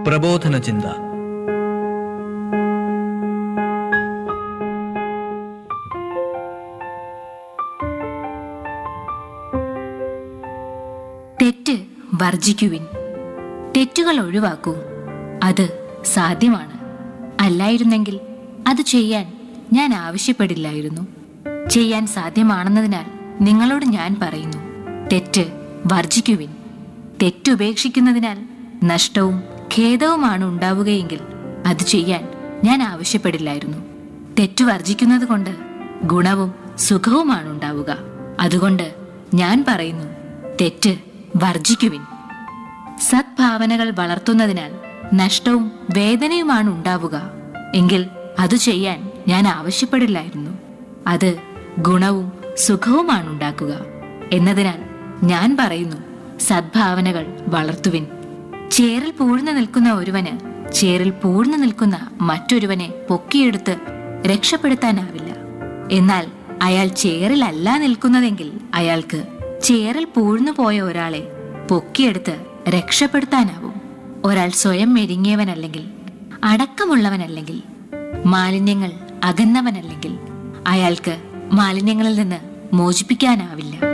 പ്രബോധന ചിന്ത തെറ്റ് വർജിക്കുവിൻ തെറ്റുകൾ ഒഴിവാക്കൂ അത് സാധ്യമാണ് അല്ലായിരുന്നെങ്കിൽ അത് ചെയ്യാൻ ഞാൻ ആവശ്യപ്പെടില്ലായിരുന്നു ചെയ്യാൻ സാധ്യമാണെന്നതിനാൽ നിങ്ങളോട് ഞാൻ പറയുന്നു തെറ്റ് വർജിക്കുവിൻ തെറ്റുപേക്ഷിക്കുന്നതിനാൽ നഷ്ടവും ഖേദവുമാണ് ഉണ്ടാവുകയെങ്കിൽ അത് ചെയ്യാൻ ഞാൻ ആവശ്യപ്പെടില്ലായിരുന്നു തെറ്റു വർജിക്കുന്നത് കൊണ്ട് ഗുണവും സുഖവുമാണ് ഉണ്ടാവുക അതുകൊണ്ട് ഞാൻ പറയുന്നു തെറ്റ് വർജിക്കുവിൻ സദ്ഭാവനകൾ വളർത്തുന്നതിനാൽ നഷ്ടവും വേദനയുമാണ് ഉണ്ടാവുക എങ്കിൽ അത് ചെയ്യാൻ ഞാൻ ആവശ്യപ്പെടില്ലായിരുന്നു അത് ഗുണവും സുഖവുമാണ് ഉണ്ടാക്കുക എന്നതിനാൽ ഞാൻ പറയുന്നു സദ്ഭാവനകൾ വളർത്തുവിൻ ചേറിൽ പൂഴ്ന്നു നിൽക്കുന്ന ഒരുവന് ചേറിൽ പൂഴ്ന്നു നിൽക്കുന്ന മറ്റൊരുവനെ പൊക്കിയെടുത്ത് രക്ഷപ്പെടുത്താനാവില്ല എന്നാൽ അയാൾ ചേറിലല്ല നിൽക്കുന്നതെങ്കിൽ അയാൾക്ക് ചേറിൽ പൂഴ്ന്നു പോയ ഒരാളെ പൊക്കിയെടുത്ത് രക്ഷപ്പെടുത്താനാവും ഒരാൾ സ്വയം മെരുങ്ങിയവനല്ലെങ്കിൽ അടക്കമുള്ളവനല്ലെങ്കിൽ മാലിന്യങ്ങൾ അകന്നവനല്ലെങ്കിൽ അയാൾക്ക് മാലിന്യങ്ങളിൽ നിന്ന് മോചിപ്പിക്കാനാവില്ല